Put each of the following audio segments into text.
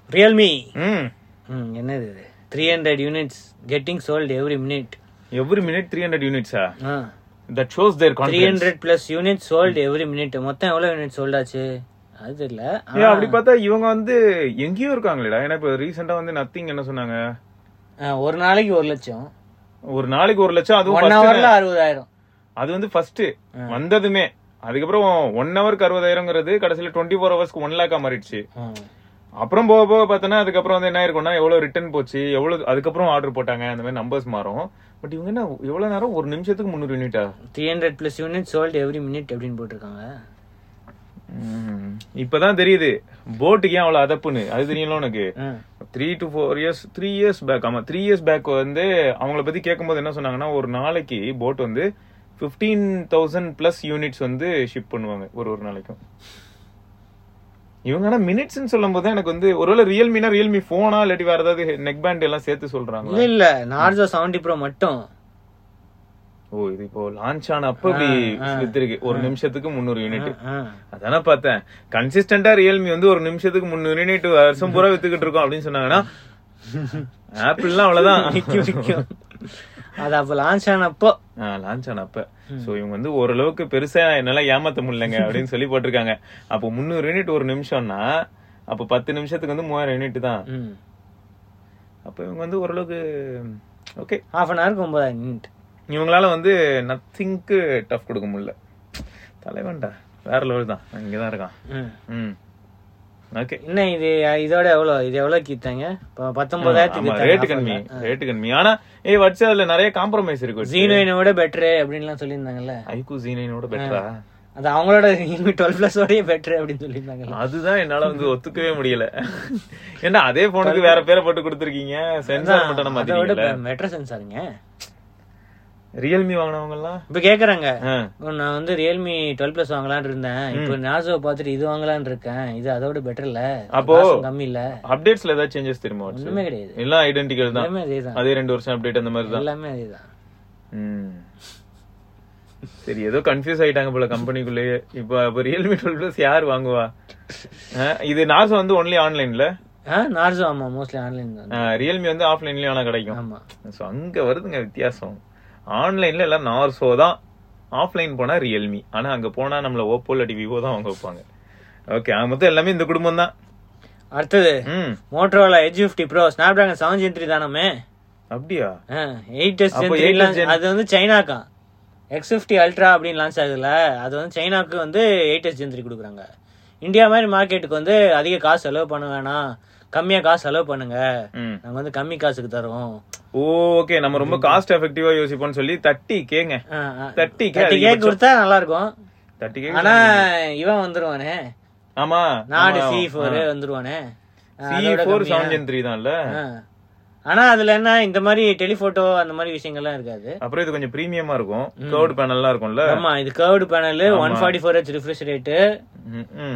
Realme ம் ம் என்னது இது three hundred units getting sold every minute every minute three hundred யூனிட்ஸா ஆ that shows there three confidence hundred plus unit sold every minute மொத்தம் எவ்வளவு யூனிட் சோல்ட் ஆச்சு அது தெரியல ஏ அப்படி பார்த்தா இவங்க வந்து எங்கேயோ இருக்காங்களேடா ஏன்னா இப்ப ரீசெண்டா வந்து நத்திங் என்ன சொன்னாங்க ஆ, ஒரு நாளைக்கு ஒரு லட்சம் ஒரு நாளைக்கு ஒரு லட்சம் அதுவும் ஒன் first ஹவர்ல அறுபதாயிரம் அது வந்து ஃபர்ஸ்ட் வந்ததுமே அதுக்கப்புறம் ஒன் ஹவருக்கு அறுபதாயிரங்கிறது கடைசியில டுவெண்ட்டி ஃபோர் ஹவர்ஸ்க்கு ஒன் லேக்கா மாறிடுச்சு ஆ. அப்புறம் போக போக பார்த்தோன்னா அதுக்கப்புறம் வந்து என்ன இருக்கும்னா எவ்வளவு ரிட்டர்ன் போச்சு எவ்வளவு அதுக்கப்புறம் ஆர்டர் போட்டாங்க அந்த மாதிரி நம்பர்ஸ் மாறும் பட் இவங்க என்ன எவ்வளவு நேரம் ஒரு நிமிஷத்துக்கு முந்நூறு யூனிட்டா three hundred plus unit sold every minute அப்படின்னு போட்டிருக்காங்க இப்பதான் தெரியுது போட்டுக்கு ஏன் அவ்வளவு அதப்புன்னு அது தெரியல உனக்கு ஆ. Three to four years three years back ஆமா த்ரீ இயர்ஸ் பேக் வந்து அவங்கள பத்தி கேட்கும்போது என்ன சொன்னாங்கன்னா ஒரு நாளைக்கு போட் வந்து பிப்டீன் தௌசண்ட் பிளஸ் யூனிட்ஸ் வந்து ஷிப் பண்ணுவாங்க ஒரு ஒரு நாளைக்கும் இவங்க ஆனா மினிட்ஸ்னு சொல்லும் போது எனக்கு வந்து ஒருவேளை ரியல்மினா ரியல்மி போனா இல்லாட்டி வேற ஏதாவது நெக் பேண்ட் எல்லாம் சேர்த்து சொல்றாங்க இல்ல இல்ல நார்ஜோ செவன்டி ப்ரோ மட்டும் ஓ இது இப்போ லான்ச் ஆன அப்ப இப்படி வித்திருக்கு ஒரு நிமிஷத்துக்கு முந்நூறு யூனிட் ஆ. அதானே பார்த்தேன் கன்சிஸ்டன்டா ரியல்மி வந்து ஒரு நிமிஷத்துக்கு முந்நூறு யூனிட் வருஷம் பூரா வித்துக்கிட்டு இருக்கோம் அப்படின்னு சொன்னாங்கன்னா ஆப்பிள்லாம் அவ்வளவுதான் விக்கும், விக்கும். அது அப்ப லான்ச் ஆனப்போ லான்ச் ஆன அப்ப சோ இவங்க வந்து ஓரளவுக்கு பெருசா என்னால ஏமாத்த முடியலங்க அப்படின்னு சொல்லி போட்டிருக்காங்க அப்போ முந்நூறு யூனிட் ஒரு நிமிஷம்னா அப்ப பத்து நிமிஷத்துக்கு வந்து மூவாயிரம் யூனிட் தான் ம். அப்ப இவங்க வந்து ஓரளவுக்கு ஓகே half அன் ஹவருக்கு ஒன்பதாயிரம் யூனிட் இவங்களால வந்து நத்திங்க்கு டஃப் கொடுக்க முடியல தலைவன்டா வேற லெவல் தான் இங்கதான் இருக்கான் ம். ம் ஓகே என்ன இது இதோட எவ்வளவு இது எவ்வளவு கீத்தாங்க இப்போ பத்தொன்பதாயிரத்துக்கு ரேட்டு கம்மி ரேட்டு கம்மி ஆனா ஏய் வச்சு அதுல நிறைய காம்ப்ரமைஸ் இருக்கு ஜீனோயினை விட பெட்ரு அப்படின்லாம் சொல்லியிருந்தாங்கல்ல ஐக்கு ஜீனைனோட பெட்டரா அது அவங்களோட டுவெல் பிளஸ் ஓடய பெட்ரு அப்படின்னு சொல்லியிருந்தாங்கல்ல அதுதான் என்னால வந்து ஒத்துக்கவே முடியல ஏன்னா அதே போனுக்கு வேற பேரை போட்டு கொடுத்துருக்கீங்க சென்சார் மட்டும் நம்ம அதை விட மாத்திட்டீங்கல்ல பெட்டர் சென்சாருங்க ரியல்மி வாங்கினவங்க எல்லாம் இப்ப கேக்குறாங்க ஆ. நான் வந்து ரியல்மி டுவெல் பிளஸ் வாங்கலாம்னு இருந்தேன் இப்போ நாசோ பார்த்துட்டு இது வாங்கலாம்னு இருக்கேன் இது அதோட பெட்டர் இல்ல அப்போ- காசும் கம்மி இல்ல அப்டேட்ஸ்ல ஏதாவது சேஞ்சஸ் தெரியுமா வச்சு? ஒண்ணுமே கிடையாது எல்லாம் ஐடென்டிக்கல் தான் எல்லாமே அதேதான் அதே ரெண்டு வருஷம் அப்டேட் அந்த மாதிரி தான் எல்லாமே அதேதான் ம். சரி ஏதோ கன்ஃபியூஸ் ஆயிட்டாங்க போல கம்பெனிக்குள்ளேயே இப்போ அப்ப ரியல்மி டுவெல் பிளஸ் யார் வாங்குவா ஆ, இது நாசம் வந்து ஒன்லி ஆன்லைன்ல ஆ நார்சோ ஆமா மோஸ்ட்லி ஆன்லைன் தான் ரியல்மி வந்து ஆஃப்லைன்லயும் ஆனா கிடைக்கும் ஆமா சோ அங்க வருதுங்க வித்தியாசம் ஆன்லைன்ல எல்லாம் நார்சோ தான் ஆஃப்லைன் போனா ரியல்மி ஆனா அங்க போனா நம்மள ஓப்போ இல்லாட்டி விவோ தான் வாங்க வைப்பாங்க ஓகே மொத்தம் எல்லாமே இந்த குடும்பம் தான் அடுத்தது ம் Motorola Edge fifty pro Snapdragon seven gen three தானமே அப்படியா எயிட் எஸ் அப்போ ஜென் 8S Gen- அது வந்து சைனாக்கா எக்ஸ் ஃபிஃப்டி அல்ட்ரா அப்படின்னு லான்ச் ஆகுதுல அது வந்து சைனாக்கு வந்து எயிட் எஸ் ஜென் த்ரீ கொடுக்குறாங்க இந்தியா மாதிரி மார்க்கெட்டுக்கு வந்து அதிக காசு செலவு பண்ண வேணாம் கம்மியா காசு செலவு பண்ணுங்க ம் நாங்க வந்து கம்மி காசுக்கு தரோம் ஓகே நம்ம ரொம்ப காஸ்ட் எஃபெக்டிவா யோசிப்போம்னு சொல்லி தட்டி கேங்க ஆ, ஆ. தட்டி கே தேர்ட்டி கேக் கொடுத்தா நல்லா இருக்கும் தட்டி கே ஆனா இவன் வந்துருவானே ஆமா நாடு சி ஃபோர் வந்துருவானே ஆ, சி அதோட ஃபோர் கம்மியா. செவன் ஜென் த்ரீ தான்ல ஆ. ஆனா அதுல என்ன இந்த மாதிரி டெலிபோட்டோ அந்த மாதிரி விஷயங்கள்லாம் இருக்காது அப்புறம் இது கொஞ்சம் பிரீமியமா இருக்கும் கர்வ்ட் பேனல்லாம் இருக்கும்ல ஆமா இது curved panel one forty four H refresh rate ம், ம்.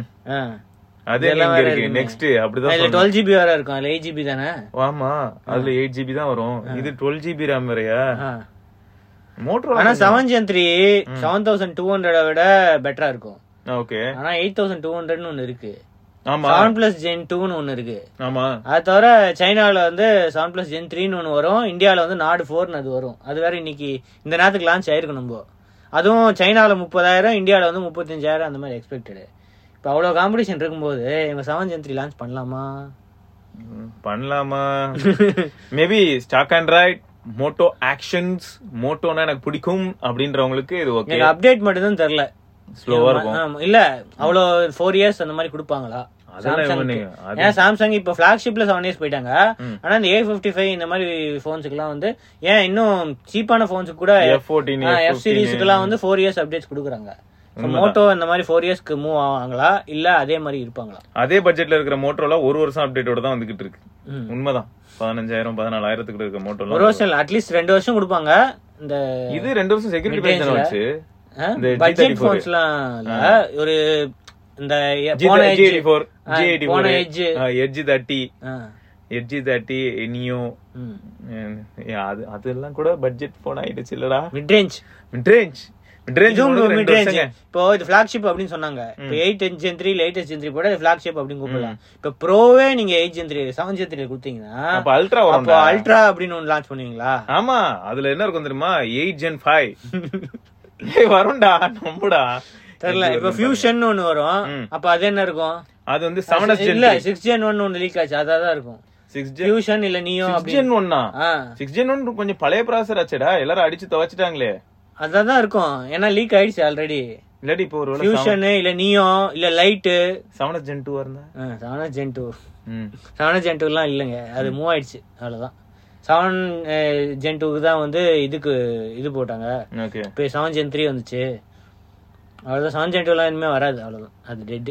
அதே இதெல்லாம் இங்க வேற இருக்கு இருக்குமே. நெக்ஸ்ட் அப்படிதான் அதுல டுவெல் ஜிபி வேற இருக்கும் அதுல எயிட் ஜிபி தானே ஆமா அதுல எயிட் ஜிபி தான் வரும் இது டுவெல் ஜிபி ரேம் வேறயா ஆ. மோட்டர் ஆனா seven gen three seven thousand two hundred விட பெட்டரா இருக்கும் ஓகே ஆனா எயிட் தௌசண்ட் டூ ஹண்ட்ரட்னு ஒன்னு இருக்கு ஆமா செவன் பிளஸ் ஜென் டூன்னு ஒன்னு இருக்கு ஆமா அது தவிர சைனால வந்து செவன் பிளஸ் ஜென் த்ரீன்னு ஒன்று வரும் இந்தியாவில் வந்து நாடு ஃபோர்னு அது வரும் அது வேற இன்னைக்கு இந்த நேரத்துக்கு லான்ச் ஆயிருக்கு நம்ம அதுவும் சைனாவில் முப்பதாயிரம் இந்தியாவில் வந்து முப்பத்தஞ்சாயிரம் அந்த மாதிரி எக்ஸ்பெக்டடு இப்போ அவ்வளோ காம்படிஷன் இருக்கும்போது இவங்க செவன் ஜென் த்ரீ லான்ச் பண்ணலாமா ம், பண்ணலாமா maybe stock Android Moto actions மோட்டோனா எனக்கு பிடிக்கும் அப்படின்றவங்களுக்கு இது ஓகே எனக்கு அப்டேட் மட்டும் தான் தெரில ஸ்லோவா இருக்கும் ஆமா, இல்ல அவ்வளோ ஃபோர் இயர்ஸ் அந்த மாதிரி கொடுப்பாங்களா அதெல்லாம் சாம்சங் இவனுங்க, அது- ஏன் சாம்சங் இப்போ ஃபிளாக்ஷிப்ல செவன் இயர்ஸ் போயிட்டாங்க ஆனா இந்த ஏ ஃபிஃப்டி ஃபைவ் இந்த மாதிரி ஃபோன்ஸுக்குலாம் வந்து ஏன் இன்னும் சீப்பான ஃபோன்ஸுக்கு கூட எஃப் ஃபோர்டீன் எஃப் சீரிஸுக்குலாம் வந்து ஃபோர் இயர்ஸ் அப்டேட்ஸ் கொடுக்குறாங்க மோட்டோ இந்த மாதிரி ஃபோர் இயர்ஸ்க்கு மூவ் ஆவாங்களா இல்ல அதே மாதிரி இருப்பாங்களா அதே பட்ஜெட்ல இருக்கிற மோட்டோல ஒரு வருஷம் அப்டேட்டோட தான் வந்துகிட்டு இருக்கு ம். உண்மைதான் பதினஞ்சாயிரம் பதினாலாயிரத்துக்கு இருக்க ஒரு மோட்டோல வருஷம் இல்ல அட்லீஸ்ட் ரெண்டு வருஷம் கொடுப்பாங்க இந்த இது ரெண்டு வருஷம் செக்யூரிட்டி Mid-range பிரச்சனை ல. வச்சு இந்த பட்ஜெட் G34. ஃபோன்ஸ்லாம் இல்ல ஒரு இந்த போன ஜி edge- எயிட்டி ஃபோர் ஆ, ஜி எயிட்டி போன ஃபோர் edge. எட்ஜி தேர்ட்டி ஆ, எட்ஜி தேர்ட்டி நியோ ம். அது அதெல்லாம் கூட பட்ஜெட் போன் ஆயிடுச்சு இல்லடா மிட்ரேஞ்ச் மிட்ரேஞ்ச் Mid-range இதுவும் உங்களுக்கு மிட் ரெண்டு ரேஞ்ச் வருஷங்க. இப்போ இது ஃபிளாக்ஷிப் அப்படின்னு சொன்னாங்க இப்போ eight gen three latest gen three போட ஃபிளாக்ஷிப் அப்படின்னு கூப்பிடலாம் இப்போ ப்ரோவே நீங்க eight gen three seven gen three கொடுத்தீங்கன்னா அப்ப அல்ட்ரா அப்போ வரும் அல்ட்ரா அப்படின்னு ஒன்று லான்ச் பண்ணுவீங்களா ஆமா அதுல என்ன இருக்கும் தெரியுமா எயிட் ஜென் ஃபைவ் ஏய் வரும்டா நம்புடா தெரியல இப்போ ஃபியூஷன் ஒன்னு வரும் ம். அப்ப அது என்ன இருக்கும் அது வந்து செவன் எஸ் ஜென் இல்ல சிக்ஸ் ஜென் ஒன்னு ஒன்னு லீக் ஆச்சு அதான் இருக்கும் சிக்ஸ் ஜென் ஃபியூஷன் இல்ல நியோ சிக்ஸ் அப்படி ஜென் ஒன்னா ஆ சிக்ஸ் ஜென் ஒன் கொஞ்சம் பழைய ப்ராசர் ஆச்சுடா எல்லாரும் அடிச்சு துவைச்சிட்டாங்களே அதான் தான் இருக்கும் ஏன்னா லீக் ஆயிடுச்சு ஆல்ரெடி இல்லாட்டி இப்போ ஒரு ஃபியூஷன் இல்ல நியோ இல்ல lite seven S gen two இருந்தா செவன் ஜென் டூ ம் செவன் ஜென் டூலாம் இல்லைங்க அது மூவ் ஆயிடுச்சு அவ்வளவுதான் செவன் ஜென் டூக்கு தான் வந்து இதுக்கு இது போட்டாங்க ஓகே இப்போ செவன் ஜென் த்ரீ வந்துச்சு அவ்வளோதான் செவன் ஜென் டூலாம் இனிமேல் வராது அவ்வளோதான் அது டெட்டு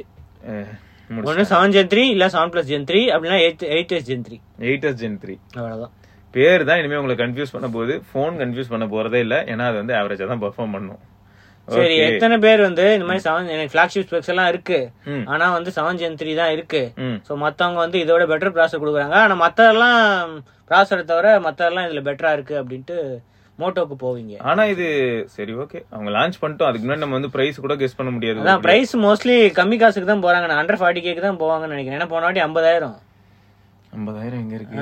ஒன்று செவன் ஜென் த்ரீ இல்லை செவன் ப்ளஸ் ஜென் த்ரீ அப்படின்னா eight eight S gen three eight S gen three அவ்வளோதான் பேர் தான் இனிமே உங்களை கன்ஃபியூஸ் பண்ண போகுது ஃபோன் கன்ஃபியூஸ் பண்ண போறதே இல்ல ஏன்னா அது வந்து ஆவரேஜா தான் பெர்ஃபார்ம் பண்ணும் சரி Okay. எத்தனை பேர் வந்து இந்த மாதிரி செவன் எனக்கு ஃபிளாக்ஷிப் ஸ்பெக்ஸ் எல்லாம் இருக்கு ம். ஆனா வந்து செவன் ஜென் த்ரீ தான் இருக்கு ம் ஸோ மத்தவங்க வந்து இதோட பெட்டர் ப்ராசர் கொடுக்குறாங்க ஆனா மத்ததெல்லாம் ப்ராசரை தவிர மத்ததெல்லாம் இதுல பெட்டரா இருக்கு அப்படின்ட்டு மோட்டோக்கு போவீங்க ஆனா இது சரி ஓகே அவங்க லான்ச் பண்ணிட்டோம் அதுக்கு முன்னாடி நம்ம வந்து பிரைஸ் கூட கெஸ் பண்ண முடியாது அதான் பிரைஸ் மோஸ்ட்லி கம்மி காசுக்கு தான் போறாங்க நான் அண்டர் ஃபார்ட்டி கேக்கு தான் போவாங்கன்னு நினைக்கிறேன் ஏன்னா போன வாட்டி ஐம்பதாயிரம் ஐம்பதாயிரம் எங்க இருக்கு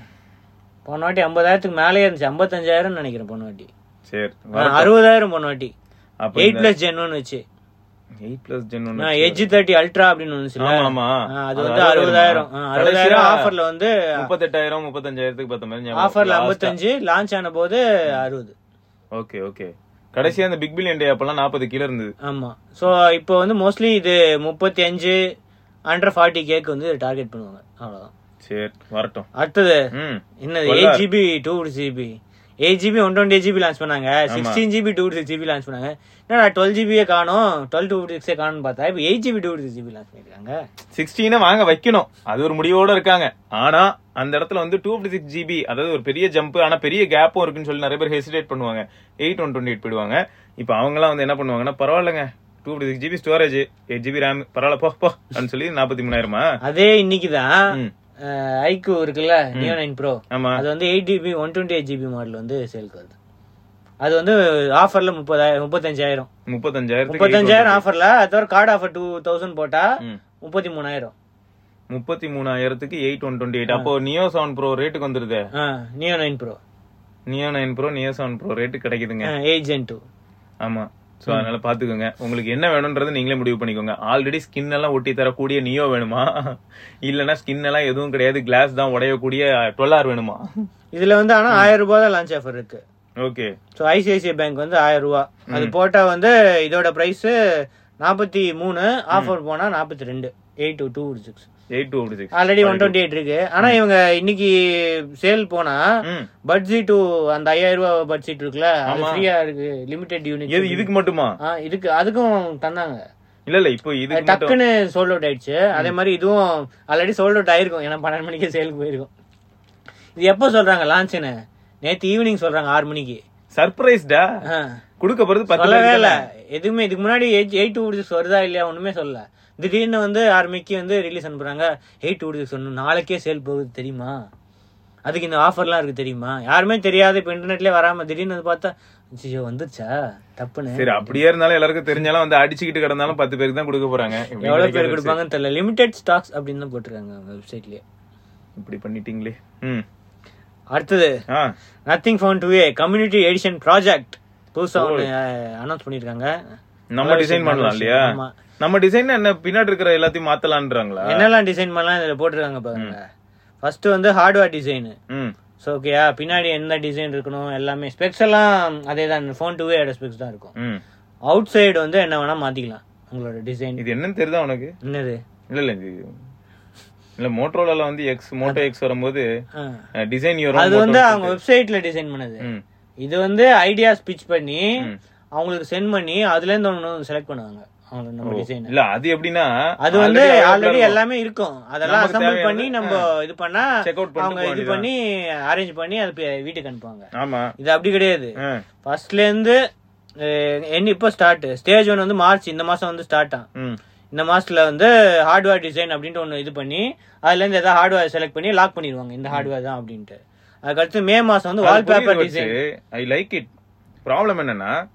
போன வாட்டி ஐம்பதாயிரத்துக்கு மேலே இருந்துச்சு ஐம்பத்தஞ்சாயிரம் நினைக்கிறேன் போன வாட்டி சரி ஆ, அறுபதாயிரம் போன வாட்டி அப்ப எயிட் பிளஸ் ஜென் ஒன்று வச்சு எயிட் பிளஸ் ஜென் ஒன்னு எஜ் தேர்ட்டி அல்ட்ரா அப்படின்னு ஒன்று ஆமா ஆமா அது வந்து அறுபதாயிரம் ஆ, அறுபதாயிரம் ஆஃபர்ல வந்து முப்பத்தெட்டாயிரம் முப்பத்தஞ்சாயிரத்துக்கு பத்த மாதிரி ஞாபகம் ஆஃபர்ல இருக்கு. ஐம்பத்தஞ்சு லான்ச் ஆன போது அறுபது ஓகே ஓகே கடைசியா அந்த பிக் பில்லியன் டே அப்பெல்லாம் நாற்பது கீழ இருந்தது ஆமா சோ இப்போ வந்து மோஸ்ட்லி இது முப்பத்தி அஞ்சு அண்டர் ஃபார்ட்டி கேக் வந்து டார்கெட் பண்ணுவாங்க அவ்வளவுதான் சரி வரட்டும் அடுத்தது ம் என்னது eight GB two GB eight GB one twenty GB launch பண்ணாங்க sixteen GB two six GB launch பண்ணாங்க என்னடா டுவெல் ஜிபியே காணும் டுவெல் டூ சிக்ஸே காணும்னு பார்த்தா இப்போ eight GB two six GB launch பண்ணிருக்காங்க சிக்ஸ்டீனை வாங்க வைக்கணும் அது ஒரு முடிவோட இருக்காங்க ஆனா அந்த இடத்துல வந்து டூ ஃபிஃப்டி சிக்ஸ் ஜிபி அதாவது ஒரு பெரிய ஜம்ப் ஆனா பெரிய கேப்பும் இருக்குன்னு சொல்லி நிறைய பேர் ஹெசிடேட் பண்ணுவாங்க எயிட் ஒன் டுவெண்ட்டி எயிட் போயிடுவாங்க இப்போ அவங்கலாம் வந்து என்ன பண்ணுவாங்கன்னா பரவாயில்லைங்க two fifty six GB storage eight GB RAM பரவாயில்ல போ போ அப்படின்னு சொல்லி நாற்பத்தி மூணாயிரமா அதே இன்னைக்கு தான் ம். ஐக்கு இருக்குல்ல நியோ நைன் ப்ரோ ஆமா அது வந்து eight GB one twenty eight GB model வந்து சேல்க்கு வருது அது வந்து ஆஃபர்ல முப்பதாயிரம் முப்பத்தஞ்சாயிரம் முப்பத்தஞ்சாயிரத்துக்கு முப்பத்தஞ்சாயிரம் ஆஃபர்ல அது தவிர கார்டு ஆஃபர் டூ தௌசண்ட் போட்டா ம். முப்பத்தி மூணாயிரம் முப்பத்தி மூணாயிரத்துக்கு எயிட் ஒன் டுவெண்ட்டி எயிட் அப்போ நியோ செவன் ப்ரோ ரேட்டுக்கு வந்துருது Neo nine pro Neo nine pro Neo seven pro rate கிடைக்குதுங்க எயிட் ஜென் டூ ஆமா சோ அதனால பாத்துக்கோங்க உங்களுக்கு என்ன வேணும்ன்றது நீங்களே முடிவு பண்ணிக்கோங்க ஆல்ரெடி ஸ்கின் எல்லாம் ஒட்டி தரக்கூடிய நியோ வேணுமா இல்லனா ஸ்கின் எல்லாம் எதுவும் கிடையாது கிளாஸ் தான் உடையக்கூடிய டுவெல் ஆர் வேணுமா இதுல வந்து ஆனா ஆயிரம் ரூபாய் தான் லான்ச் ஆஃபர் இருக்கு ஓகே ஸோ ஐசிஐசிஐ பேங்க் வந்து ஆயிரம் ரூபாய் அது போட்டா வந்து இதோட பிரைஸ் நாற்பத்தி மூணு ஆஃபர் போனா நாற்பத்தி ரெண்டு eight two two six eight two six already one twenty eight இருக்கு ஆனா இவங்க இன்னைக்கு சேல் போனா ம் பட்ஜி டூ அந்த ஐயாயிரம் ரூபாய் பட்ஜெட் இருக்குல்ல அது ஆமா. ஃப்ரீயா இருக்கு லிமிடெட் எது யூனிட் இதுக்கு மட்டுமா ஆ இதுக்கு அதுக்கும் தந்தாங்க இல்ல இல்ல இப்போ இதுக்கு அது மட்டும் டக்குன்னு சோல்ட் அவுட் ஆயிடுச்சு அதே மாதிரி இதுவும் ஆல்ரெடி சோல்ட் அவுட் ஆயிருக்கும் ஏன்னா பன்னெண்டு மணிக்கே சேலுக்கு போயிருக்கும் இது எப்போ சொல்றாங்க லான்ச்னு நேத்து ஈவினிங் சொல்றாங்க ஆறு மணிக்கு சர்ப்ரைஸ்டா ஆ. கொடுக்க போறது பத்து சொல்லவே பேருக்கு இல்ல தானே. எதுவுமே இதுக்கு முன்னாடி எயிட் டூ சிக்ஸ் வருதா இல்லையா ஒண்ணுமே சொல்லல திடீர்னு வந்து ஆறு மணிக்கு வந்து ரிலீஸ் அனுப்புறாங்க எயிட் டூ சிக்ஸ் ஒன்று நாளைக்கே சேல் போகுது தெரியுமா அதுக்கு இந்த ஆஃபர்லாம் இருக்கு தெரியுமா யாருமே தெரியாது இப்போ இன்டர்நெட்லயே வராம திடீர்னு வந்து பார்த்தா ஐயோ வந்துருச்சா தப்புன்னு சரி அப்படியே இருந்தாலும் எல்லாருக்கும் தெரிஞ்சாலும் வந்து அடிச்சுக்கிட்டு கிடந்தாலும் பத்து பேருக்கு தான் கொடுக்க போறாங்க இப்படி எவ்வளவு பேர் கிடைக்கிறது கொடுப்பாங்கன்னு தெரியல லிமிடெட் ஸ்டாக்ஸ் அப்படின்னு தான் போட்டிருக்காங்க வெப்சைட்லயே இப்படி பண்ணிட்டீங்களே ம் அடுத்தது ஆ nothing phone two A community edition project புதுசா ஒன்று அனௌன்ஸ் பண்ணிருக்காங்க நம்ம நல்ல டிசைன் விஷயம், பண்ணலாம் நல்ல இல்லையா விஷயம். ஆமா. நம்ம டிசைன் என்ன பின்னாடி இருக்கிற எல்லாத்தையும் மாத்தலான்றாங்களா என்னெல்லாம் டிசைன் பண்ணலாம் இதுல போட்டிருக்காங்க பாருங்க ஃபர்ஸ்ட் வந்து ஹார்ட்வேர் டிசைன் ம் ஸோ ஓகேயா பின்னாடி என்ன டிசைன் இருக்கணும் எல்லாமே ஸ்பெக்ஸ் எல்லாம் அதே தான் ஃபோன் டூவே ஸ்பெக்ஸ் தான் இருக்கும் ம் அவுட் சைடு வந்து என்ன வேணா மாத்திக்கலாம் உங்களோட டிசைன் இது என்னன்னு தெரியுதா உனக்கு என்னது இல்ல இல்ல இது இல்ல மோட்டரோலால வந்து எக்ஸ் மோட்டோ எக்ஸ் வரும்போது ஆ. டிசைன் அது வந்து அவங்க வெப்சைட்ல டிசைன் பண்ணது ம் இது வந்து ஐடியா ஸ்பிச் பண்ணி ம். அவங்களுக்கு சென்ட் பண்ணி அதுல இருந்து ஒன்று செலக்ட் பண்ணுவாங்க அவங்க நம்ம டிசைன் இல்ல அது எப்படின்னா அது வந்து already available ஆல்ரெடி இருக்கும். எல்லாமே இருக்கும் அதெல்லாம் நமக்கு அசம்பிள் தேவையானது, பண்ணி நம்ம இது பண்ணா Check out பண்ணிட்டு அவங்க போக இது வேண்டியதுதான். பண்ணி அரேஞ்ச் பண்ணி அது பே- வீட்டுக்கு அனுப்புவாங்க ஆமா இது அப்படி கிடையாது ஆ. ஃபர்ஸ்ட்ல இருந்து அஹ், என்ன இப்போ ஸ்டார்ட் ஸ்டேஜ் ஒன் வந்து மார்ச் இந்த மாசம் வந்து ஸ்டார்ட் ஆகும் ம் இந்த மாசத்துல வந்து ஹார்ட்வேர் டிசைன் அப்படின்ட்டு ஒன்று இது பண்ணி அதுல இருந்து ஏதாவது ஹார்ட்வேர் செலக்ட் பண்ணி லாக் பண்ணிடுவாங்க இந்த ஹார்ட்வேர் தான் அப்படின்ட்டு அதுக்கடுத்து மே மாசம் வந்து wallpaper design I like it problem என்னன்னா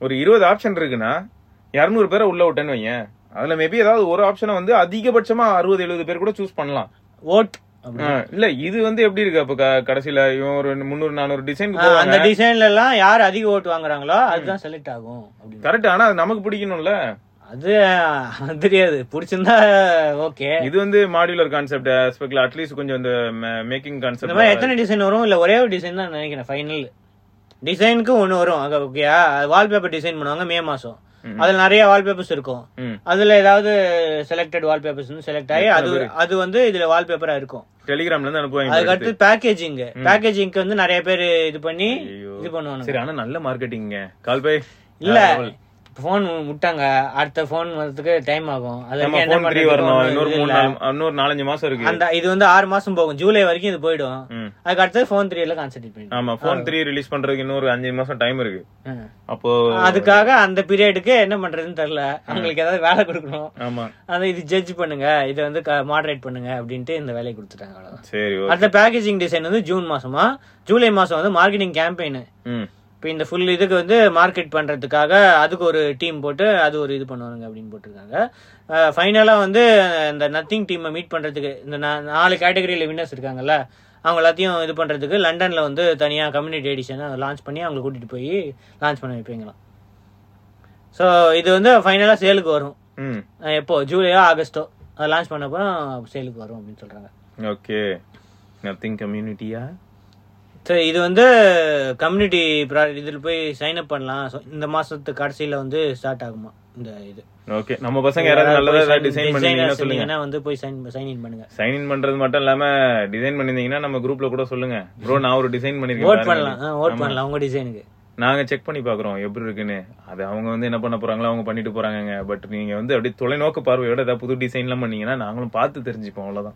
ஒரு இருபது ஆப்ஷன் இருக்குன்னா இருநூறு பேரை உள்ள விட்டேன்னு வையேன் அதுல மேபி ஏதாவது ஒரு ஆப்ஷனை வந்து அதிகபட்சமா அறுபது எழுபது பேர் கூட சூஸ் பண்ணலாம் ஓட் அப்படி. ஆ, இல்ல இது வந்து எப்படி இருக்கு அப்ப க- கடைசியில இவன் ஒரு முந்நூறு நானூறு டிசைன் ஆ, அந்த டிசைன்ல எல்லாம் யார் அதிக ஓட்டு வாங்குறாங்களோ அதுதான் செலக்ட் ஆகும் அப்படின்னு கரெக்ட் ஆனா அது நமக்கு பிடிக்கணும்ல அது ஆ, தெரியாது பிடிச்சிருந்தா ஓகே இது வந்து மாடுலர் கான்செப்ட் ஆஸ்பெக்ட்ல அட்லீஸ்ட் கொஞ்சம் இந்த மேக்கிங் இந்த மாதிரி கான்செப்ட் எத்தனை டிசைன் வரும் இல்ல ஒரே ஒரு டிசைன் தான் நினைக்கிறேன் ஃபைனல் டிசைனுக்கு ஒண்ணு வரும் அங்க ஓகேயா வால்பேப்பர் டிசைன் பண்ணுவாங்க மே மாசம் அதுல நிறைய வால்பேப்பர்ஸ் இருக்கும் ம். அதுல ஏதாவது செலக்டட் வால்பேப்பர்ஸ் வந்து செலக்ட் ஆகி அது அது வந்து இதுல வால்பேப்பரா இருக்கும் டெலிகிராம்ல இருந்து அனுப்புவாங்க அதுக்கு அடுத்து பேக்கேஜிங் பேக்கேஜிங்க்கு வந்து நிறைய பேர் இது பண்ணி ஐயோ. இது பண்ணுவாங்க சரி ஆனா நல்ல மார்க்கெட்டிங்க கால் பை இல்ல போன் விட்டாங்க அடுத்த போன் வரதுக்கு டைம் ஆகும் அதுக்கு என்ன போன் த்ரீ பண்றது வரணும் ஒண்ணும் இன்னொரு இது மூணு இல்ல. நாலு இன்னொரு நாலஞ்சு மாசம் இருக்கு அந்த இது வந்து ஆறு மாசம் போகும் ஜூலை வரைக்கும் இது போயிடும் ம். அதுக்கு அடுத்து போன் த்ரீல கான்சென்ட்ரேட் பண்ணி ஆமா போன் த்ரீ ரிலீஸ் பண்றதுக்கு இன்னொரு அஞ்சு மாசம் டைம் இருக்கு அப்போ அதுக்காக அந்த பீரியடுக்கு என்ன பண்றதுன்னு தெரியல அவங்களுக்கு ஏதாவது வேலை கொடுக்கணும் ஆமா அந்த இது ஜட்ஜ் பண்ணுங்க இதை வந்து மாடரேட் பண்ணுங்க அப்படின்ட்டு இந்த வேலையை கொடுத்துட்டாங்க அவ்வளவுதான் சரி ஓகே அடுத்த பேக்கேஜிங் டிசைன் வந்து ஜூன் மாசமா ஜூலை மாசம் வந்து மார்க்கெட்டிங் கேம்பெயின் ம் இப்போ இந்த ஃபுல் இதுக்கு வந்து மார்க்கெட் பண்றதுக்காக அதுக்கு ஒரு டீம் போட்டு அது ஒரு இது பண்ணுவாங்க அப்படின்னு போட்டிருக்காங்க ஃபைனலா வந்து இந்த நத்திங் டீமை மீட் பண்றதுக்கு இந்த நா- நாலு கேட்டகரியில வின்னர்ஸ் இருக்காங்கல்ல அவங்க எல்லாத்தையும் இது பண்றதுக்கு லண்டன்ல வந்து தனியா கம்யூனிட்டி எடிஷன் லான்ச் பண்ணி அவங்களை கூட்டிட்டு போய் லான்ச் பண்ண வைப்பீங்களாம் ஸோ இது வந்து ஃபைனலா சேலுக்கு வரும் ம் அஹ் எப்போ ஜூலையோ ஆகஸ்டோ அதை லான்ச் பண்ண அப்புறம் சேலுக்கு வரும் அப்படின்னு சொல்றாங்க ஓகே நத்திங் கம்யூனிட்டியா ஸோ இது வந்து கம்யூனிட்டி இதில் போய் சைன் அப் பண்ணலாம் So, இந்த மாசத்து கடைசியில வந்து ஸ்டார்ட் ஆகுமா இந்த இது ஓகே நம்ம பசங்க யாராவது நல்லதா ஏதாவது டிசைன் Designers பண்ணீங்கன்னா சொல்லுங்க இருந்தீங்கன்னா வந்து போய் சைன் சைன் இன் பண்ணுங்க சைன் இன் பண்றது மட்டும் இல்லாம டிசைன் பண்ணிருந்தீங்கன்னா நம்ம குரூப்ல கூட சொல்லுங்க ப்ரோ நான் ஒரு டிசைன் ஓட் பண்ணிருக்கேன் பண்ணலாம் பாருங்க. ஓட் பண்ணலாம் உங்க டிசைனுக்கு நாங்க செக் பண்ணி பாக்குறோம் எப்படி இருக்குன்னு அது அவங்க வந்து என்ன பண்ண போறாங்களோ அவங்க பண்ணிட்டு போறாங்க பட் நீங்க வந்து அப்படியே தொலைநோக்கு பார்வையோட ஏதாவது புது டிசைன் எல்லாம் பண்ணீங்கன்னா நாங்களும் பார்த்து தெரிஞ்சுப்போம் அவ்வளவுதான்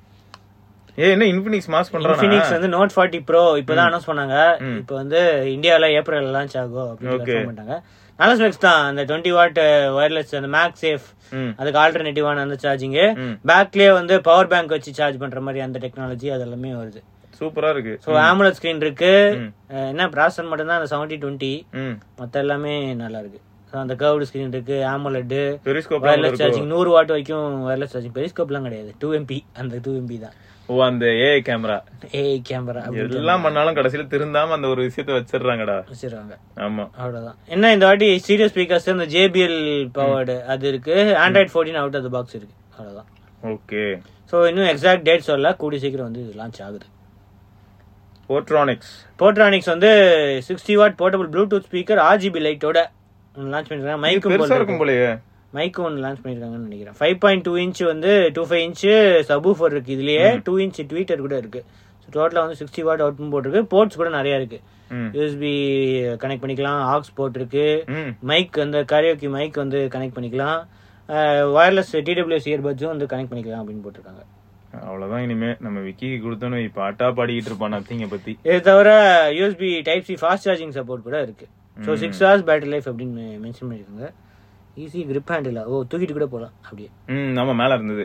ஏ என்ன இன்ஃபினிக்ஸ் மாஸ் பண்றானா இன்ஃபினிக்ஸ் வந்து நோட் ஃபார்ட்டி ப்ரோ இப்பதான் அனௌன்ஸ் பண்ணாங்க இப்போ வந்து இந்தியால ஏப்ரல் லான்ச் ஆகும் அப்படின்னு Okay. confirm பண்ணிட்டாங்க நல்ல ஸ்பெக்ஸ் தான் அந்த டுவெண்ட்டி வாட் ஒயர்லெஸ் அந்த மேக் சேஃப் ம் அதுக்கு ஆல்டர்னேட்டிவான அந்த சார்ஜிங் ம். பேக்லயே வந்து பவர் பேங்க் வச்சு சார்ஜ் பண்ற மாதிரி அந்த டெக்னாலஜி அது எல்லாமே வருது சூப்பரா இருக்கு ஸோ ஆம்புலன்ஸ் ஸ்கிரீன் இருக்கு ம். அஹ் என்ன ப்ராசர் மட்டும் தான் அந்த செவன்டி டுவெண்ட்டி ம் மற்ற எல்லாமே நல்லா இருக்கு ஸோ அந்த கர்வ்டு ஸ்கிரீன் இருக்கு ஆமோலெட் பெரிஸ்கோப் வயர்லெஸ் சார்ஜிங் நூறு வாட் வரைக்கும் வயர்லெஸ் சார்ஜிங் பெரிஸ்கோப்லாம் கிடையாது டூ எம்பி அந்த டூ எம்பி தான் ஓ அந்த ஏஐ கேமரா ஏஐ கேமரா அப்படி எல்லாம் பண்ணாலும் கடைசியில திருந்தாம அந்த ஒரு விஷயத்த வச்சிடுறாங்கடா வச்சிருவாங்க ஆமா அவ்வளவுதான் என்ன இந்த வாட்டி சீரியஸ் ஸ்பீக்கர்ஸ் இந்த ஜேபிஎல் பவர்டு அது இருக்கு Android fourteen out of box இருக்கு அவ்வளவுதான் ஓகே ஸோ இன்னும் எக்ஸாக்ட் டேட் சொல்ல கூடி சீக்கிரம் வந்து இது லான்ச் ஆகுது போர்ட்ரானிக்ஸ் போர்ட்ரானிக்ஸ் வந்து sixty watt portable Bluetooth speaker RGB லைட்டோட லான்ச் பண்ணிருக்காங்க மைக்கும் பெருசா இருக்கும் போலயே மைக்கு ஒன்று லான்ச் பண்ணிருக்காங்கன்னு நினைக்கிறேன் ஃபைவ் பாயிண்ட் டூ இன்ச் வந்து டூ ஃபைவ் இன்ச்சு சபூஃபர் இருக்கு இதுலயே டூ இன்ச் ட்வீட்டர் கூட இருக்கு டோட்டலாக வந்து சிக்ஸ்டி வாட் அவுட் போட்டிருக்கு போர்ட்ஸ் கூட நிறைய இருக்கு ம் யூஎஸ்பி கனெக்ட் பண்ணிக்கலாம் ஆக்ஸ் போர்ட் இருக்கு ம் மைக் அந்த கரியோக்கி மைக் வந்து கனெக்ட் பண்ணிக்கலாம் வயர்லெஸ் டிடபிள்யூஎஸ் இயர்பட்ஸும் வந்து கனெக்ட் பண்ணிக்கலாம் அப்படின்னு போட்டிருக்காங்க அவ்வளவுதான் இனிமே நம்ம விக்கிக்கு கொடுத்தோன்னு இப்ப பாட்டா பாடிக்கிட்டு இருப்பான் நத்திங்க பத்தி இது தவிர USB type C fast charging support கூட இருக்கு so six hours battery life அப்படின்னு மென்ஷன் பண்ணியிருக்காங்க ஈஸி grip ஹேண்டில் ஓ தூக்கிட்டு கூட போகலாம் அப்படியே ம் நம்ம மேல இருந்தது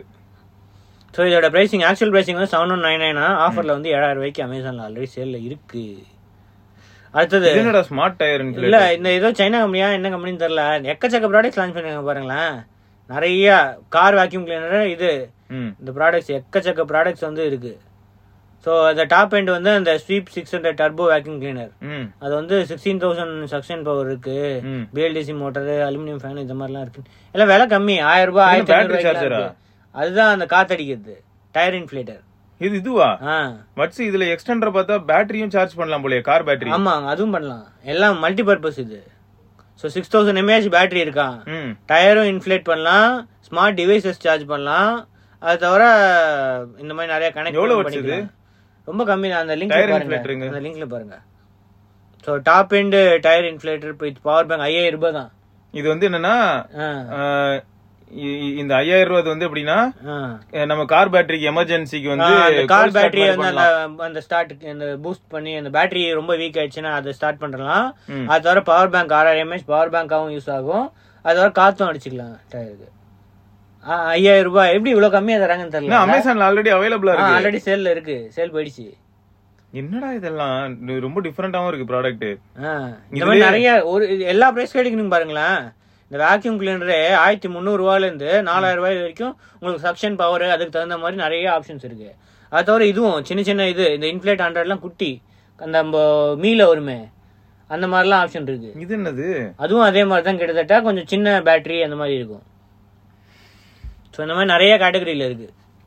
ஸோ இதோட பிரைசிங் ஆக்சுவல் பிரைசிங் வந்து செவன் ஒன் நைன் நைனா ஆஃபர்ல வந்து ஏழாயிரம் ரூபாய்க்கு அமேசான்ல ஆல்ரெடி சேல்ல இருக்கு அடுத்தது இது என்னடா ஸ்மார்ட் டயர் இல்ல இந்த ஏதோ சைனா கம்பெனியா என்ன கம்பெனின்னு தெரியல எக்கச்சக்க ப்ராடக்ட்ஸ் லான்ச் பண்ணிருக்காங்க பாருங்களேன் நிறைய கார் வேக்யூம் கிளீனர் இது ம் இந்த ப்ராடக்ட்ஸ் எக்கச்சக்க ப்ராடக்ட்ஸ் வந்து இருக்கு ஸோ அந்த டாப் எண்ட் வந்து அந்த sweep six hundred turbo vacuum cleaner ம் அது வந்து சிக்ஸ்டீன் தௌசண்ட் சக்ஷன் பவர் இருக்கு ம் பிஎல்டிசி மோட்டர் அலுமினியம் ஃபேன் இந்த மாதிரிலாம் இருக்கு எல்லாம் விலை கம்மி ஆயிரம் ரூபாய் ஆயிரத்தி battery ஐநூறு charger ஆ? அதுதான் அந்த காத்தடிக்கிறது டயர் இன்ஃபிளேட்டர் இது இதுவா ஆ வட்ஸ் இதுல எக்ஸ்டெண்டர் பார்த்தா பேட்டரியும் சார்ஜ் பண்ணலாம் போலயே கார் பேட்டரி ஆமா அதுவும் பண்ணலாம் எல்லாம் மல்டி பர்பஸ் இது so six thousand mAh battery இருக்கான் ம் டயரும் இன்ஃபிளேட் பண்ணலாம் ஸ்மார்ட் டிவைசஸ் சார்ஜ் பண்ணலாம் அது தவிர இந்த மாதிரி நிறைய கனெக்ட் எவ்வளவு பண்ணிக்கலாம் வச்சுது? ரொம்ப கம்மி தான் அந்த லிங்க்ல Tire பாருங்க inflator-ங்க? அந்த லிங்க்ல பாருங்க so top end tyre inflator with power bank ஐயாயிரம் ரூபாய் தான் இது வந்து என்னன்னா ஆ, ஆஹ், இ- இ- இந்த ஐயாயிரம் ரூபாய் வந்து எப்படின்னா ஆ. அஹ், நம்ம கார் பேட்டரிக்கு எமர்ஜென்சிக்கு ஆ, வந்து அந்த கார் cold start பேட்டரி மாதிரி வந்து அந்த பண்ணலாம். அந்த ஸ்டார்ட் அந்த பூஸ்ட் பண்ணி அந்த பேட்டரி ரொம்ப வீக் ஆயிடுச்சுன்னா அதை ஸ்டார்ட் பண்ணலாம் ம். அது தவிர பவர் பேங்க் ஆறாயிரம் எம்ஏஹெச் பவர் பேங்காகவும் யூஸ் ஆகும் அது தவிர காத்தும் அடிச்சுக்கலாம் டயருக்கு ஐயாயிரம் ரூபாய் எப்படி இவ்வளவு கம்மியா தராங்கன்னு என்ன, தெரியல அமேசான்ல ஆல்ரெடி அவைலபிளா இருக்கு ஆல்ரெடி சேல்ல இருக்கு சேல் போயிடுச்சு என்னடா இதெல்லாம் இது ரொம்ப டிஃபரெண்டாவும் இருக்கு ப்ராடக்ட் ஆ, இந்த மாதிரி நிறைய ஒரு இது எல்லா பிரைஸ் கிடைக்கணும் பாருங்களேன் இந்த வேக்யூம் கிளீனரே ஆயிரத்தி முந்நூறு ரூபாயில இருந்து நாலாயிரம் ரூபாய் வரைக்கும் உங்களுக்கு சக்ஷன் பவர் அதுக்கு தகுந்த மாதிரி நிறைய ஆப்ஷன்ஸ் இருக்கு அது தவிர இதுவும் சின்ன சின்ன இது இந்த இன்ஃபிளேட் ஹண்ட்ரட்லாம் குட்டி அந்த நம்ம மீல வருமே அந்த மாதிரிலாம் ஆப்ஷன் இருக்கு இது என்னது அதுவும் அதே மாதிரி தான் கிட்டத்தட்ட கொஞ்சம் சின்ன பேட்டரி அந்த மாதிரி இருக்கும் ஸோ இந்த மாதிரி நிறைய கேட்டகரியில இருக்கு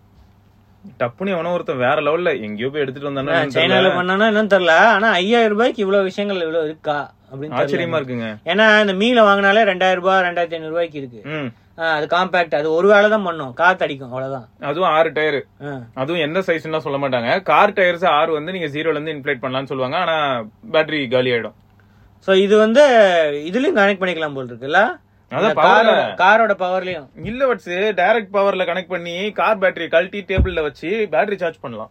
டப்புனு எவனோ ஒருத்தன் வேற லெவல்ல எங்கேயோ போய் எடுத்துட்டு வந்தானோ சைனால பண்ணானா என்னன்னு தெரியல ஆனா ஐயாயிரம் ரூபாய்க்கு இவ்வளவு விஷயங்கள் இவ்வளவு இருக்கா அப்படின்னு தெரியல. ஆச்சரியமா இருக்குங்க ஏன்னா இந்த மீல வாங்கினாலே ரெண்டாயிரம் ரூபாய் ரெண்டாயிரத்தி ஐநூறு ரூபாய்க்கு இருக்கு ம் ஆ, அது காம்பாக்ட் அது ஒரு வேலை தான் பண்ணும் காத்து அடிக்கும் அவ்வளவுதான் அதுவும் ஆறு டயர் ஆ. அதுவும் எந்த சைஸ்லாம் சொல்ல மாட்டாங்க கார் டயர்ஸ் ஆறு வந்து நீங்க ஜீரோல இருந்து இன்ஃபிளேட் பண்ணலாம்னு சொல்லுவாங்க ஆனா பேட்டரி காலி ஆயிடும் சோ இது வந்து இதுலயும் கனெக்ட் பண்ணிக்கலாம் போல் இருக்குல்ல அதான் இந்த power காரோட காரோட பவர்லயும் இல்ல வட்ஸ் டைரக்ட் பவர்ல கனெக்ட் பண்ணி கார் பேட்டரி கழட்டி டேபிள்ல வச்சு பேட்டரி சார்ஜ் பண்ணலாம்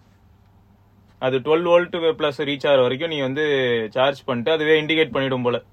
அது டுவெல் வோல்ட் பிளஸ் ரீச் ஆகிற வரைக்கும் நீ வந்து சார்ஜ் பண்ணிட்டு அதுவே இண்டிகேட் பண்ணிடும் போல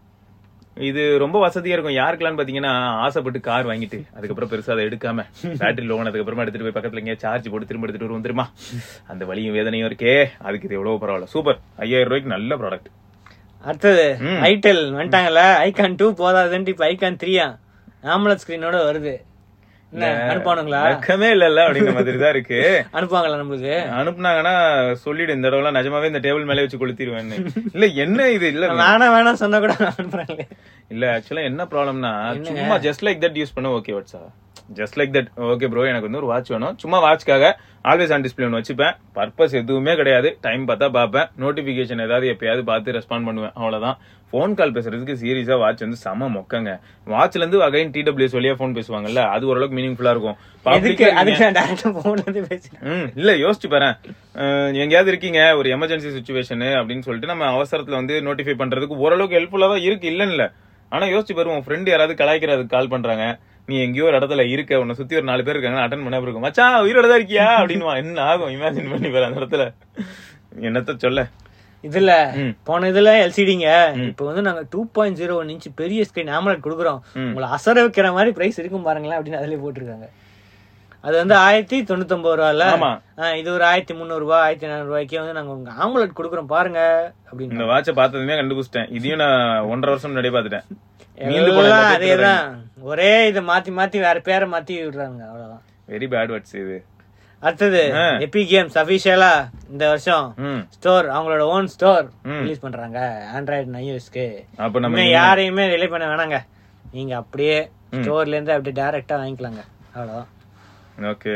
இது ரொம்ப வசதியா இருக்கும் யாருக்கெல்லாம் பாத்தீங்கன்னா ஆசைப்பட்டு கார் வாங்கிட்டு அதுக்கப்புறம் பெருசா அதை எடுக்காம பேட்டரி லோன் அதுக்கப்புறமா எடுத்துட்டு போய் பக்கத்துல எங்கேயா சார்ஜ் போட்டு திரும்ப எடுத்துட்டு வருவோம் தெரியுமா அந்த வலியும் வேதனையும் இருக்கே அதுக்கு இது எவ்வளவு பரவாயில்ல சூப்பர் ஐயாயிரம் ரூபாய்க்கு நல்ல ப்ராடக்ட் அடுத்தது ம். ஐடெல் வந்துட்டாங்கல்ல ஐகான் டூ போதாதுன்ட்டு இப்ப ஐகான் த்ரீயா ஆம்புலன்ஸ் ஸ்கிரீனோட வருது என்ன அனுப்பானுங்களா வெக்கமே இல்லல்ல அப்படிங்கிற மாதிரி தான் இருக்கு அனுப்புவாங்களா நம்மளுக்கு அனுப்புனாங்கன்னா சொல்லிடு இந்த தடவை நிஜமாவே இந்த டேபிள் மேலே வச்சு கொளுத்திடுவேன்னு இல்ல என்ன இது இல்ல வேணாம் வேணாம் சொன்னா கூட அனுப்புறாங்களே இல்ல ஆக்சுவலா என்ன ப்ராப்ளம்னா சும்மா ஜஸ்ட் லைக் தட் யூஸ் பண்ண ஓகே வாட்ஸா just like that okay bro எனக்கு வந்து ஒரு வாட்ச் வேணும் சும்மா வாட்ச்க்காக ஆல்வேஸ் ஆன் டிஸ்பிளே ஒன்று வச்சுப்பேன் பர்பஸ் எதுவுமே கிடையாது டைம் பார்த்தா பார்ப்பேன் நோட்டிபிகேஷன் ஏதாவது எப்பயாவது பார்த்து ரெஸ்பாண்ட் பண்ணுவேன் அவ்வளவுதான் ஃபோன் கால் பேசுறதுக்கு சீரியஸா வாட்ச் வந்து செம மொக்கங்க வாட்ச்ல இருந்து அகைன் டிடபிள்யூஎஸ் வழியா ஃபோன் பேசுவாங்கல்ல அது ஓரளவுக்கு மீனிங்ஃபுல்லா இருக்கும் எதுக்கு Public- அதுக்கு நான் டேரக்டா போன் வந்து பேசுறேன் ம் இல்ல யோசிச்சு பாரு எங்கேயாவது இருக்கீங்க ஒரு எமர்ஜென்சி சுச்சுவேஷன் அப்படின்னு சொல்லிட்டு நம்ம அவசரத்துல வந்து நோட்டிஃபை பண்றதுக்கு ஓரளவுக்கு ஹெல்ப்ஃபுல்லா தான் இருக்கு இல்லன்னு இல்ல ஆனா யோசிச்சு பாரு உன் ஃப்ரெண்ட் யாராவது கலாய்க்கிறதுக்கு கால் பண்றாங்க நீ எங்கேயோ ஒரு இடத்துல இருக்க உன்னை சுத்தி ஒரு நாலு பேர் இருக்காங்க அட்டன் பண்ண இருக்கும் மச்சான் உயிரோட தான் இருக்கியா அப்படின்னு என்ன ஆகும் இமேஜின் பண்ணி பாரு அந்த இடத்துல என்னத்த சொல்ல இதுல ம். போன இதுல எல்சிடிங்க இப்போ வந்து நாங்க two point zero one inch பெரிய ஸ்கிரீன் ஆமலட் கொடுக்குறோம் ம். உங்களை அசர வைக்கிற மாதிரி பிரைஸ் இருக்கும் பாருங்களேன் அப்படின்னு அதுலயே போட்டிருக்காங்க அது வந்து ஆயிரத்தி தொண்ணூத்தொன்பது ரூபால ஆமா. ஆ, இது ஒரு ஆயிரத்தி முந்நூறு ரூபாய் ஆயிரத்தி நானூறு ரூபாய்க்கே வந்து நாங்க உங்க ஆம்புலட் கொடுக்குறோம் பாருங்க அப்படின்னு இந்த வாட்சை பார்த்ததுமே கண்டுபிடிச்சிட்டேன் இதையும் நான் ஒன்றரை வருஷம் முன்னாடியே பார்த்துட்டேன் மீந்து போன எல்லாம் அதேதான் ஒரே இதை மாத்தி மாத்தி வேற பேரை மாத்தி விடுறாங்க அவ்வளவுதான் வெரி பேட் வாட்ஸ் இது அடுத்தது ஆ. எபி கேம்ஸ் அபிஷியலா இந்த வருஷம் ம் ஸ்டோர் அவங்களோட ஓன் ஸ்டோர் ம். ரிலீஸ் பண்றாங்க ஆண்ட்ராய்டு ஐஓஎஸ்க்கு அப்ப நம்ம இனிமே யாரையுமே ரிலே பண்ண வேணாங்க நீங்க அப்படியே ஸ்டோர்ல இருந்து அப்படியே டைரக்டா வாங்கிக்கலாங்க அவ்வளவுதான் ஓகே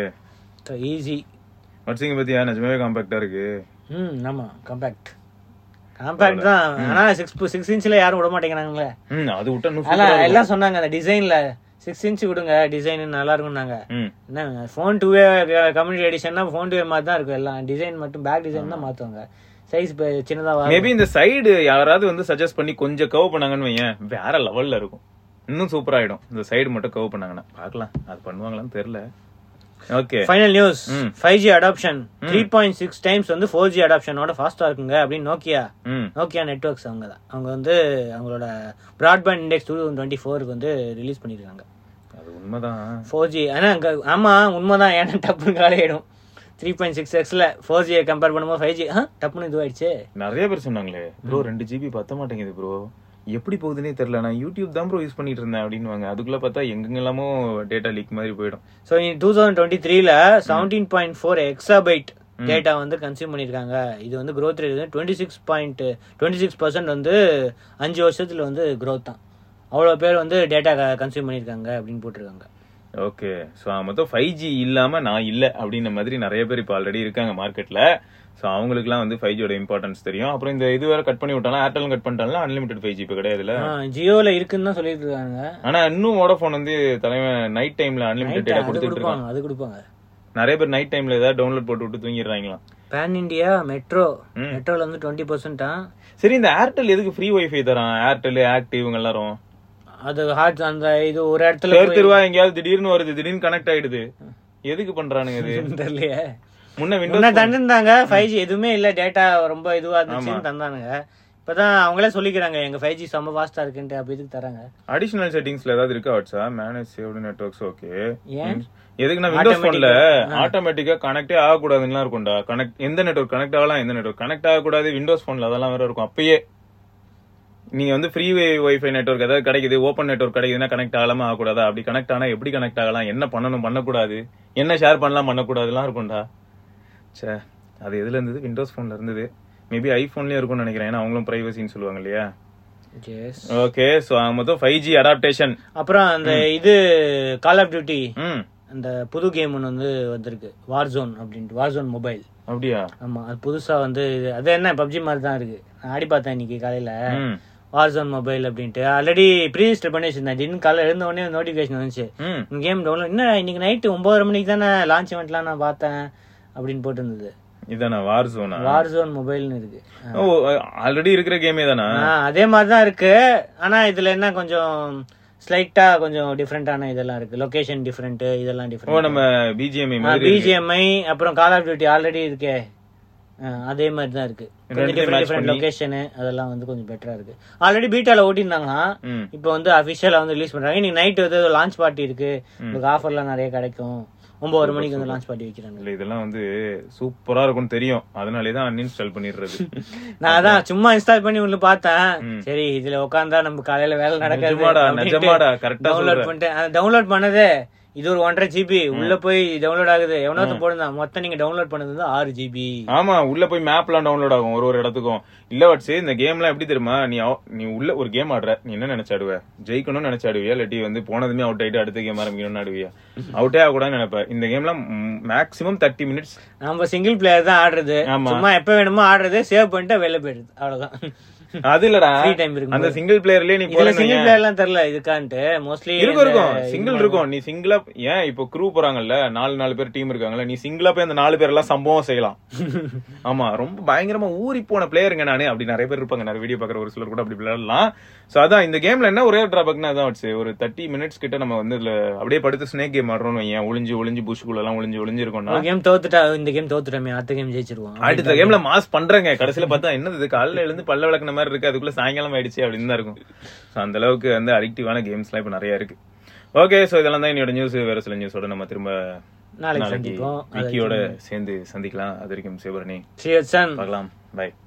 ஈஸி வாட்ஸிங்க பத்தியா நிஜமாவே காம்பாக்டா இருக்கு ம் ஆமா காம்பேக்ட் காம்பேக்ட் தான் ஆனா சிக்ஸ் சிக்ஸ் இன்ச்ல யாரும் விட மாட்டேங்கிறாங்களே ம் அது விட்டா இன்னும் ஆனா சூப்பரா இருக்கும். எல்லாம் சொன்னாங்க அந்த டிசைன்ல சிக்ஸ் இன்ச் கொடுங்க டிசைன் நல்லா இருக்கும்னாங்க ம் என்ன ஃபோன் டூவே கம்யூனிட்டி எடிஷன்னா ஃபோன் டூவே மாதிரி தான் இருக்கும் எல்லாம் டிசைன் மட்டும் பேக் டிசைன் தான் மாத்துவாங்க சைஸ் சின்னதா வரும். மேபி இந்த சைடு யாராவது வந்து சஜஸ்ட் பண்ணி கொஞ்சம் கவ் பண்ணாங்கன்னு வையேன் வேற லெவல்ல இருக்கும் இன்னும் சூப்பர் ஆயிடும் இந்த சைடு மட்டும் கவ் பண்ணாங்கன்னா பார்க்கலாம் அது பண்ணுவாங்களான்னு தெரியல ஓகே ஃபைனல் நியூஸ் ம். Five G adoption three point six times வந்து ஃபோர் ஜி அடாப்ஷனோட ஃபாஸ்டா இருக்குங்க அப்படின்னு நோக்கியா ம் நோக்கியா நெட்ஒர்க்ஸ் அவங்க தான் அவங்க வந்து அவங்களோட broadband index two thousand twenty ஃபோருக்கு வந்து ரிலீஸ் பண்ணியிருக்காங்க அது உண்மைதான் ஃபோர் ஜி ஆனால் அங்கே ஆமாம் உண்மைதான் ஏன்னா டப்புன்னு காலியாயிடும் த்ரீ பாயிண்ட் சிக்ஸ் எக்ஸில் ஃபோர் ஜியை கம்பேர் பண்ணும்போது ஃபைவ் ஜி ஆ டப்புன்னு இதுவாயிடுச்சு நிறைய பேர் சொன்னாங்களே ப்ரோ ரெண்டு ஜிபி பத்த மாட்டேங்குது ப்ரோ எப்படி போகுதுன்னே தெரியல நான் யூடியூப் தான் ப்ரோ யூஸ் பண்ணிட்டு இருந்தேன் அப்படின்னுவாங்க அதுக்குள்ள பார்த்தா எங்கெங்கெல்லாமோ டேட்டா லீக் மாதிரி போயிடும் ஸோ டூ தௌசண்ட் டுவெண்ட்டி த்ரீல seventeen point four exabyte data வந்து கன்சியூம் பண்ணியிருக்காங்க இது வந்து growth ரேட் வந்து twenty six point twenty six percent வந்து அஞ்சு வருஷத்துல வந்து growth தான் அவ்வளோ பேர் வந்து டேட்டா கன்சியூம் பண்ணியிருக்காங்க அப்படின்னு போட்டிருக்காங்க ஓகே ஸோ மொத்தம் ஃபைவ் ஜி இல்லாம நான் இல்ல அப்படின்ற மாதிரி நிறைய பேர் இப்போ ஆல்ரெடி இருக்காங்க மார்க்கெட்ல ஸோ அவங்களுக்குலாம் வந்து ஃபைவ் ஜியோட இம்பார்ட்டன்ஸ் தெரியும் அப்புறம் இந்த இது வேற கட் பண்ணி விட்டாலும் ஏர்டெலும் கட் பண்ணிட்டாலும் அன்லிமிட்டட் ஃபைவ் ஜி இப்போ கிடையாதுல்ல ஜியோல இருக்குன்னு தான் சொல்லிட்டு இருக்காங்க ஆனா இன்னும் வோடஃபோன் வந்து தலைவன் நைட் டைம்ல அன்லிமிட்டட் டேட்டா அது கொடுத்துட்டு இருக்கான் கொடுப்பாங்க அது கொடுப்பாங்க நிறைய பேர் நைட் டைம்ல ஏதாவது டவுன்லோட் போட்டு விட்டு தூங்கிடுறாங்களாம் பேன் இண்டியா மெட்ரோ ம். மெட்ரோல வந்து டுவெண்ட்டி பர்சன்டா சரி இந்த ஏர்டெல் எதுக்கு ஃப்ரீ வைஃபை தரான் ஏர்டெல் ஆக்டிவ் இவங்க எல்லாரும் அது ஹார்ட் அந்த இது ஒரு இடத்துல தெரு தெருவா எங்கேயாவது திடீர்னு வருது திடீர்னு கனெக்ட் ஆயிடுது எதுக்கு பண்றானுங்க இது போய் தெரியலையே முன்ன முன்ன விண்டோஸ் தந்துருந்தாங்க ஃபைவ் ஜி எதுவுமே இல்ல டேட்டா ரொம்ப இதுவா இருந்துச்சுன்னு தந்தானுங்க இப்பதான் அவங்களே சொல்லிக்கிறாங்க எங்க ஃபைவ் ஜி செம்ம ஃபாஸ்டா இருக்குன்ட்டு அப்ப இதுக்கு தராங்க அடிஷனல் செட்டிங்ஸ்ல ஏதாவது இருக்கா வாட்ஸா மேனேஜ் சேவ்டு நெட்வொர்க்ஸ் ஓகே ஏன்? எதுக்குன்னா விண்டோஸ் போன்ல ஆட்டோமேட்டிக்கா கனெக்டே ஆகக்கூடாதுலாம் இருக்கும்டா கனெக்ட் எந்த நெட்வொர்க் கனெக்ட் ஆகலாம் எந்த நெட்வொர்க் கனெக்ட் ஆகக்கூடாது விண்டோஸ் போன்ல அதெல்லாம் வேற இருக்கும் அப்பயே நீங்க வந்து ஃப்ரீ வைஃபை நெட்வொர்க் ஏதாவது கிடைக்குது ஓப்பன் நெட்வொர்க் கிடைக்குதுன்னா கனெக்ட் ஆகலாமா ஆகக்கூடாதா அப்படி கனெக்ட் ஆனா எப்படி கனெக்ட் ஆகலாம் என்ன பண்ணணும் பண்ணக்கூடாது என்ன ஷேர் பண்ணலாம் பண்ணக்கூடாதுலாம் இருக்கும்டா சே அது எதுல இருந்தது விண்டோஸ் போன்ல இருந்தது மேபி ஐபோன்லயும் இருக்கும்னு நினைக்கிறேன் ஏன்னா அவங்களும் பிரைவசின்னு சொல்லுவாங்க இல்லையா Yes. ஓகே சோ மொத்தம் ஃபைவ் ஜி அடாப்டேஷன் அப்புறம் அந்த இது கால் ஆஃப் டியூட்டி ம் அந்த புது கேம் ஒன்று வந்து வந்திருக்கு வார் ஜோன் அப்படின்ட்டு வார் ஜோன் மொபைல் அப்படியா ஆமா அது புதுசா வந்து இது- அது என்ன பப்ஜி மாதிரி தான் இருக்கு நான் ஆடி பார்த்தேன் இன்னைக்கு காலையில ம் வார் ஜோன் மொபைல் அப்படின்ட்டு ஆல்ரெடி ப்ரீஸ்டர் பண்ணி வச்சிருந்தேன் திடீர்னு காலைல எழுந்த உடனே நோட்டிஃபிகேஷன் வந்துச்சு ம் கேம் டவுன்லோட் என்ன இன்னைக்கு நைட்டு ஒன்பதரை மணிக்கு தானே லான்ச் இவெண்ட்லாம் நான் பார்த்தேன் அப்படின்னு போட்டிருந்தது இதானா வார் ஜோனா வார் ஜோன் மொபைல்னு இருக்கு ஓ ஆல்ரெடி இருக்கிற கேமே தானா ஆ, அதே மாதிரி தான் இருக்கு ஆனா இதுல என்ன கொஞ்சம் ஸ்லைட்டா கொஞ்சம் டிஃப்ரெண்டான இதெல்லாம் இருக்கு லொகேஷன் டிஃப்ரெண்ட் இதெல்லாம் ஓ டிஃப்ரெண்ட் நம்ம பிஜிஎம்ஐ மாதிரி இருக்கு. பிஜிஎம்ஐ அப்புறம் கால் ஆஃப் டியூட்டி ஆல்ரெடி இருக்கே ஆ, அதே மாதிரி தான் இருக்கு கொஞ்சம் ரெண்டுத்தையும் டிஃப்ரெண்ட் match டிஃப்ரெண்ட் பண்ணி. லொகேஷன் அதெல்லாம் வந்து கொஞ்சம் பெட்டரா இருக்கு ஆல்ரெடி பீட்டால ஓட்டிருந்தாங்கன்னா ம் இப்போ வந்து அபிஷியலா வந்து ரிலீஸ் பண்றாங்க இன்னைக்கு நைட் வந்து லான்ச் பார்ட்டி இருக்கு உங்களுக்கு ஆஃபர்லாம் நிறைய கிடைக்கும் ஒன்பது மணிக்கு வந்து லான்ச் பார்ட்டி வைக்கிறாங்க இல்ல இதெல்லாம் வந்து சூப்பரா இருக்கும்னு தெரியும் அதனாலே தான் அன்இன்ஸ்டால் பண்ணிடுறது நான் அதான் சும்மா இன்ஸ்டால் பண்ணி உள்ள பார்த்தேன் சரி இதுல உட்காந்தா நம்ம காலையில வேலை நிஜமாடா, நிஜமாடா, correct ஆ டவுன்லோட் சொல்ற. பண்ணிட்டேன் டவுன்லோட் பண்ணதே இது ஒரு ஒன்றரை ஜிபி உள்ள போய் டவுன்லோட் ஆகுது எவனோ போடுதான் மொத்தம் நீங்க டவுன்லோட் பண்ணது வந்து ஆறு ஜிபி ஆமா உள்ள போய் மேப்லாம் டவுன்லோட் ஆகும் ஒரு ஒரு இடத்துக்கும் இல்ல வட்ஸ் இந்த கேம்லாம் எப்படி தெரியுமா நீ அவ- நீ உள்ள ஒரு கேம் ஆடுற நீ என்ன நினைச்சு ஆடுவ ஜெயிக்கணும்னு நினைச்சு ஆடுவியா இல்லாட்டி வந்து போனதுமே அவுட் ஆயிட்டு அடுத்த கேம் ஆரம்பிக்கணும்னு ஆடுவியா அவுட்டே ஆகக்கூடாதுன்னு நினைப்ப இந்த கேம்லாம் மேக்ஸிமம் தேர்ட்டி மினிட்ஸ் நம்ம சிங்கிள் பிளேயர் தான் ஆடுறது ஆமா. சும்மா எப்ப வேணுமோ ஆடுறது சேவ் பண்ணிட்டு வெளில போயிடுது அவ்வளவுதான் அது இல்லடா Free time இருக்கும்போது. அந்த சிங்கிள் பிளேயர்லயே நீ இதுல போல சிங்கிள் பிளேயர் எல்லாம் தெரியல இதுக்கான்ட்டு மோஸ்ட்லி இருக்கும் இருக்கும் சிங்கிள் இருக்கும் நீ சிங்கிளா ஏன் இப்போ க்ரூ போறாங்கல்ல நாலு நாலு பேர் டீம் இருக்காங்கல்ல நீ சிங்கிளா போய் அந்த நாலு பேர் எல்லாம் சம்பவம் செய்யலாம் ஆமா ரொம்ப பயங்கரமா ஊறி போன பிளேயருங்க நானு அப்படி நிறைய பேர் இருப்பாங்க நிறைய வீடியோ பாக்குற ஒரு சிலர் கூட அப்படி விளையாடலாம் சோ அதான் இந்த கேம்ல என்ன ஒரே டிராபக்னா அதான் வச்சு ஒரு தேர்ட்டி மினிட்ஸ் கிட்ட நம்ம வந்து இதுல அப்படியே படுத்து ஸ்னேக் கேம் ஆடுறோம் ஏன் ஒளிஞ்சு ஒளிஞ்சு புஷ்குள்ள எல்லாம் ஒளிஞ்சு ஒளிஞ்சு இருக்கோம்னா ஒரு கேம் தோத்துட்டா இந்த கேம் தோத்துட்டோமே அடுத்த கேம் ஜெயிச்சிருவோம் அடுத்த கேம்ல மாஸ் பண்றேங்க கடைசியில பார்த்தா என்னது இது காலையில எழுந்து பல்ல விளக்குன மாதிரி இருக்கு அதுக்குள்ள சாயங்காலம் ஆயிடுச்சு அப்படின்னு தான் இருக்கும் So, அந்த அளவுக்கு வந்து அடிக்டிவான கேம்ஸ்லாம் இப்ப நிறைய இருக்கு ஓகே சோ இதெல்லாம் தான் என்னோட நியூஸ் வேற சில நியூஸோட நம்ம திரும்ப நாளைக்கு சந்திப்போம் விக்கியோட சேர்ந்து சந்திக்கலாம் அது வரைக்கும் சிவபரணி ஸ்ரீவத்சன் பார்க்கலாம் பை